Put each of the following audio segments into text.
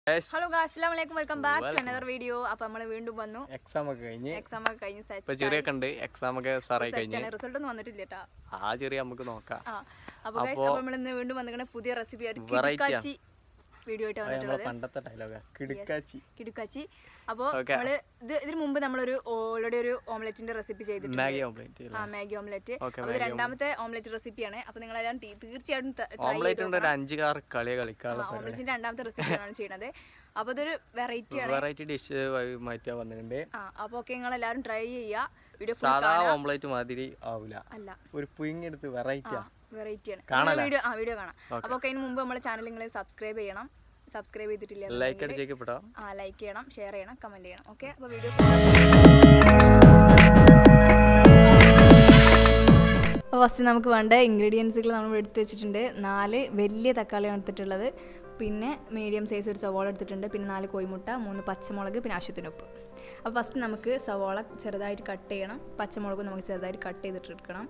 Hello അസ്സാം വലൈക്കും welcome back to Welcome. Another video അപ്പൊ നമ്മൾ വീണ്ടും വന്നു എക്സാം ഒക്കെ കഴിഞ്ഞ് എക്സാം ഒക്കെ കഴിഞ്ഞ് ഇപ്പൊ ചെറിയൊക്കെ ഉണ്ട് എക്സാം ഒക്കെ സാറായി സെറ്റ് കഴിഞ്ഞ് ആണ് റിസൾട്ട് ഒന്നും വന്നിട്ടില്ല കേട്ടാ ആ ചെറിയ നമുക്ക് നോക്കാം ആ അപ്പൊ guys, അപ്പോ- അപ്പൊ നമ്മൾ ഇന്ന് വീണ്ടും വന്നിരിക്കുന്ന പുതിയ റെസിപ്പി ഒരു Variety ആ. കിടുക്കാച്ചി വീഡിയോ ആയിട്ട് അത് നമ്മളെ വന്നിട്ടുള്ളത് പണ്ടത്തെ ഡയലോഗാ കിടുക്കാച്ചി കിടുക്കാച്ചി അപ്പോൾ Okay. നമ്മള് ഇത് ഇതിന് മുമ്പ് നമ്മളൊരു ഓൾറെഡി ഒരു ഓംലെറ്റിന്റെ റെസിപ്പി ചെയ്തിട്ടുണ്ട് മാഗി ഓംപ്ലേറ്റ് ആ മാഗി ഓംലെറ്റ് Okay, അപ്പോൾ ഇത് രണ്ടാമത്തെ ഓംലെറ്റ് റെസിപ്പിയാണ് അപ്പൊ നിങ്ങൾ എല്ലാം തീർച്ചയായിട്ടും ട്രൈ ഓംപ്ലേറ്റ് ഉണ്ട് ഒരു അഞ്ച് കാർ കളിയെ കളിക്കാനുള്ള പരിപാടി ഓംലെറ്റിന്റെ രണ്ടാമത്തെ റെസിപ്പിയാണ് ചെയ്യുന്നത് അപ്പൊ ഇതൊരു വെറൈറ്റി ആണ് വെറൈറ്റി ഡിഷ് മാറ്റാൻ വന്നിട്ടുണ്ട് ആ അപ്പൊ ഓക്കെ നിങ്ങൾ എല്ലാവരും ട്രൈ ചെയ്യുക വീഡിയോ സാധാ ഓംപ്ലേറ്റ് മാതിരി ആവില്ല അല്ല ഒരു പുയിങ്ങെടുത്ത് വെറൈറ്റി ആ വെറൈറ്റി ആണ് കാണാലോ? വീഡിയോ ആ വീഡിയോ കാണാം അപ്പോൾ ഒക്കെ അതിന് മുമ്പ് നമ്മുടെ ചാനൽ നിങ്ങൾ സബ്സ്ക്രൈബ് ചെയ്യണം സബ്സ്ക്രൈബ് ചെയ്തിട്ടില്ല ലൈക്ക് അടിച്ചേക്ക് പെട്ടോ ആ ലൈക്ക് ചെയ്യണം ഷെയർ ചെയ്യണം കമന്റ് ചെയ്യണം ഓക്കെ അപ്പോൾ വീഡിയോ അപ്പോൾ ഫസ്റ്റ് നമുക്ക് വേണ്ട ഇൻഗ്രീഡിയൻസുകൾ നമ്മൾ എടുത്ത് വെച്ചിട്ടുണ്ട് നാല് വലിയ തക്കാളിയാണ് എടുത്തിട്ടുള്ളത് പിന്നെ മീഡിയം സൈസ് ഒരു സവോള എടുത്തിട്ടുണ്ട് പിന്നെ നാല് കോഴിമുട്ട മൂന്ന് പച്ചമുളക് പിന്നെ ആവശ്യത്തിന് ഉപ്പ് അപ്പോൾ ഫസ്റ്റ് നമുക്ക് സവോള ചെറുതായിട്ട് കട്ട് ചെയ്യണം പച്ചമുളകും നമുക്ക് ചെറുതായിട്ട് കട്ട് ചെയ്തിട്ട് എടുക്കണം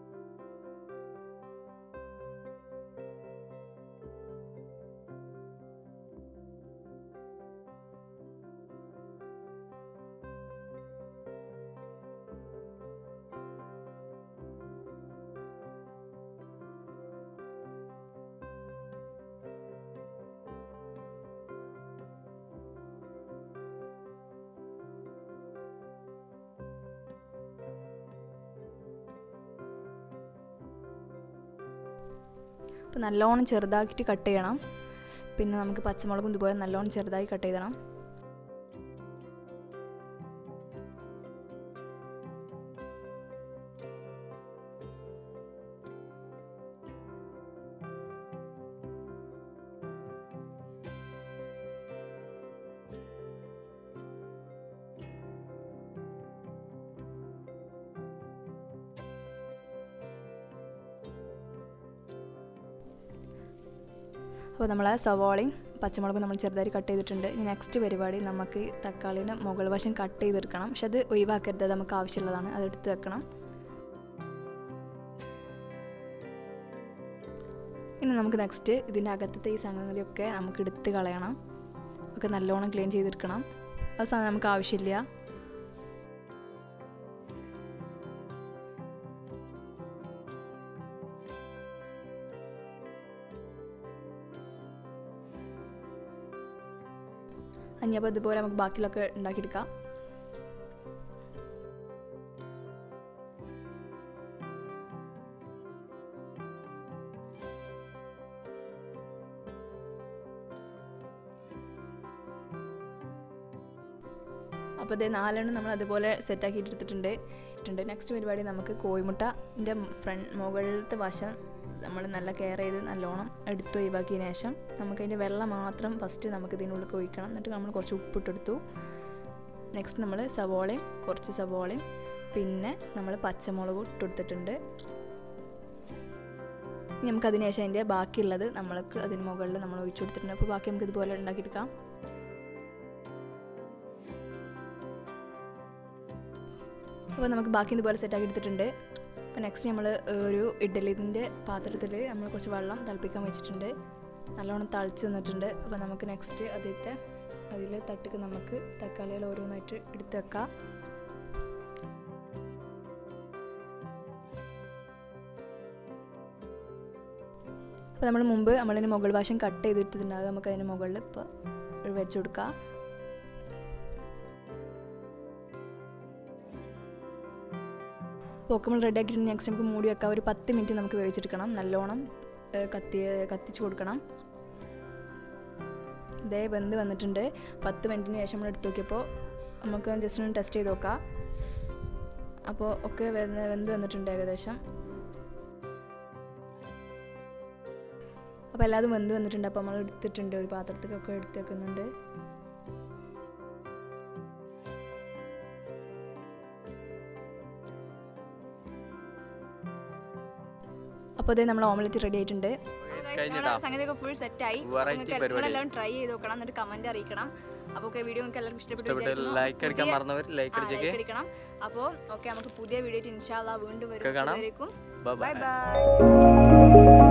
അപ്പോൾ നല്ലോണം ചെറുതാക്കിയിട്ട് കട്ട് ചെയ്യണം പിന്നെ നമുക്ക് പച്ചമുളകും ഇതുപോലെ നല്ലോണം ചെറുതായി കട്ട് ചെയ്യണം അപ്പോൾ നമ്മൾ സവാളയും പച്ചമുളകും നമ്മൾ ചെറുതായി കട്ട് ചെയ്തിട്ടുണ്ട് ഇനി നെക്സ്റ്റ് പരിപാടി നമുക്ക് തക്കാളിന് മുകൾ വശം കട്ട് ചെയ്തെടുക്കണം പക്ഷെ അത് ഒഴിവാക്കരുത് അത് നമുക്ക് ആവശ്യമുള്ളതാണ് അത് എടുത്ത് വെക്കണം ഇനി നമുക്ക് നെക്സ്റ്റ് ഇതിൻ്റെ അകത്തത്തെ ഈ സംഗതിയൊക്കെ നമുക്ക് എടുത്ത് കളയണം ഒക്കെ നല്ലോണം ക്ലീൻ ചെയ്തെടുക്കണം അത് സാധനം നമുക്ക് ആവശ്യമില്ല ഇനിയപ്പോൾ ഇതുപോലെ നമുക്ക് ബാക്കിയുള്ളൊക്കെ ഉണ്ടാക്കിയെടുക്കാം അപ്പോൾ ഇത് നാലെണ്ണം നമ്മൾ അതുപോലെ സെറ്റാക്കിയിട്ട് എടുത്തിട്ടുണ്ട് ഇട്ടുണ്ട് നെക്സ്റ്റ് പരിപാടി നമുക്ക് കോഴിമുട്ടൻ്റെ ഫ്രണ്ട് മുകളിലത്തെ വശം നമ്മൾ നല്ല കെയർ ചെയ്ത് നല്ലോണം എടുത്ത് ഒഴിവാക്കിയതിന് ശേഷം നമുക്കതിൻ്റെ വെള്ളം മാത്രം ഫസ്റ്റ് നമുക്ക് ഇതിനുള്ളിൽ ഒഴിക്കണം എന്നിട്ട് നമ്മൾ കുറച്ച് ഉപ്പിട്ടെടുത്തു നെക്സ്റ്റ് നമ്മൾ സവോളയും കുറച്ച് സവോളയും പിന്നെ നമ്മൾ പച്ചമുളകും ഇട്ടെടുത്തിട്ടുണ്ട് ഇനി നമുക്ക് അതിന് ശേഷം അതിൻ്റെ ബാക്കിയുള്ളത് നമ്മൾക്ക് അതിന് മുകളിൽ നമ്മൾ ഒഴിച്ചു കൊടുത്തിട്ടുണ്ട് അപ്പോൾ ബാക്കി നമുക്ക് ഇതുപോലെ ഉണ്ടാക്കിയെടുക്കാം അപ്പോൾ നമുക്ക് ബാക്കി ഇതുപോലെ സെറ്റാക്കി എടുത്തിട്ടുണ്ട് അപ്പോൾ നെക്സ്റ്റ് നമ്മൾ ഒരു ഇഡ്ഡലിൻ്റെ പാത്രത്തിൽ നമ്മൾ കുറച്ച് വെള്ളം തിളപ്പിക്കാൻ വെച്ചിട്ടുണ്ട് നല്ലോണം തളിച്ച് നിന്നിട്ടുണ്ട് അപ്പോൾ നമുക്ക് നെക്സ്റ്റ് അതിലത്തെ അതിൽ തട്ടിക്ക് നമുക്ക് തക്കാളികൾ ഓരോന്നായിട്ട് എടുത്ത് വെക്കാം അപ്പോൾ നമ്മൾ മുമ്പ് നമ്മളിതിന് മുകൾ വശം കട്ട് ചെയ്തിട്ടുണ്ട് അത് നമുക്ക് അതിന് മുകളിൽ ഇപ്പോൾ വെച്ച് കൊടുക്കാം അപ്പോൾ നമ്മൾ റെഡി ആക്കിയിട്ട് നെക്സ്റ്റ് നമുക്ക് മൂടി വെക്കാം ഒരു പത്ത് മിനിറ്റ് നമുക്ക് വേവിച്ചെടുക്കണം നല്ലോണം ഏഹ്, കത്തി കത്തിച്ച് കൊടുക്കണം ഇതേ വെന്ത് വന്നിട്ടുണ്ട് പത്ത് മിനിറ്റിന് ശേഷം നമ്മൾ എടുത്ത് നോക്കിയപ്പോൾ നമുക്ക് ജസ്റ്റ് ഒന്ന് ടെസ്റ്റ് ചെയ്ത് നോക്കാം അപ്പോൾ ഒക്കെ വെന്ത് വെന്ത് വന്നിട്ടുണ്ട് ഏകദേശം അപ്പോൾ എല്ലാതും വെന്ത് വന്നിട്ടുണ്ട് അപ്പോൾ നമ്മൾ എടുത്തിട്ടുണ്ട് ഒരു പാത്രത്തിലൊക്കെ എടുത്ത് വെക്കുന്നുണ്ട് അപ്പോൾ അതേ നമ്മൾ ഓംലെറ്റ് റെഡി ആയിട്ടുണ്ട് കഴിഞ്ഞിട്ടാ സംഗതിയൊക്കെ ഫുൾ സെറ്റ് ആയി Variety പരിപാടി. എല്ലാവരും ട്രൈ ചെയ്ത് നോക്കണം എന്നിട്ട് കമന്റ് അറിയിക്കണം അപ്പോൾ ഓക്കെ വീഡിയോ നിങ്ങൾക്ക് എല്ലാവർക്കും ഇഷ്ടപ്പെട്ടു ഇഷ്ടപ്പെട്ട് വിചാരിക്കുന്നു. ലൈക്ക് അടിക്കാൻ പുതിയ- മറന്നവർ ലൈക്ക് ആ, like അടിച്ചേക്ക് അടിക്കണം അപ്പോൾ ഓക്കെ നമുക്ക് പുതിയ വീഡിയോ ഇൻഷാല്ലാ വീണ്ടും ഒക്കെ കാണാം. വരും ബൈ ബൈ ബൈ ബൈ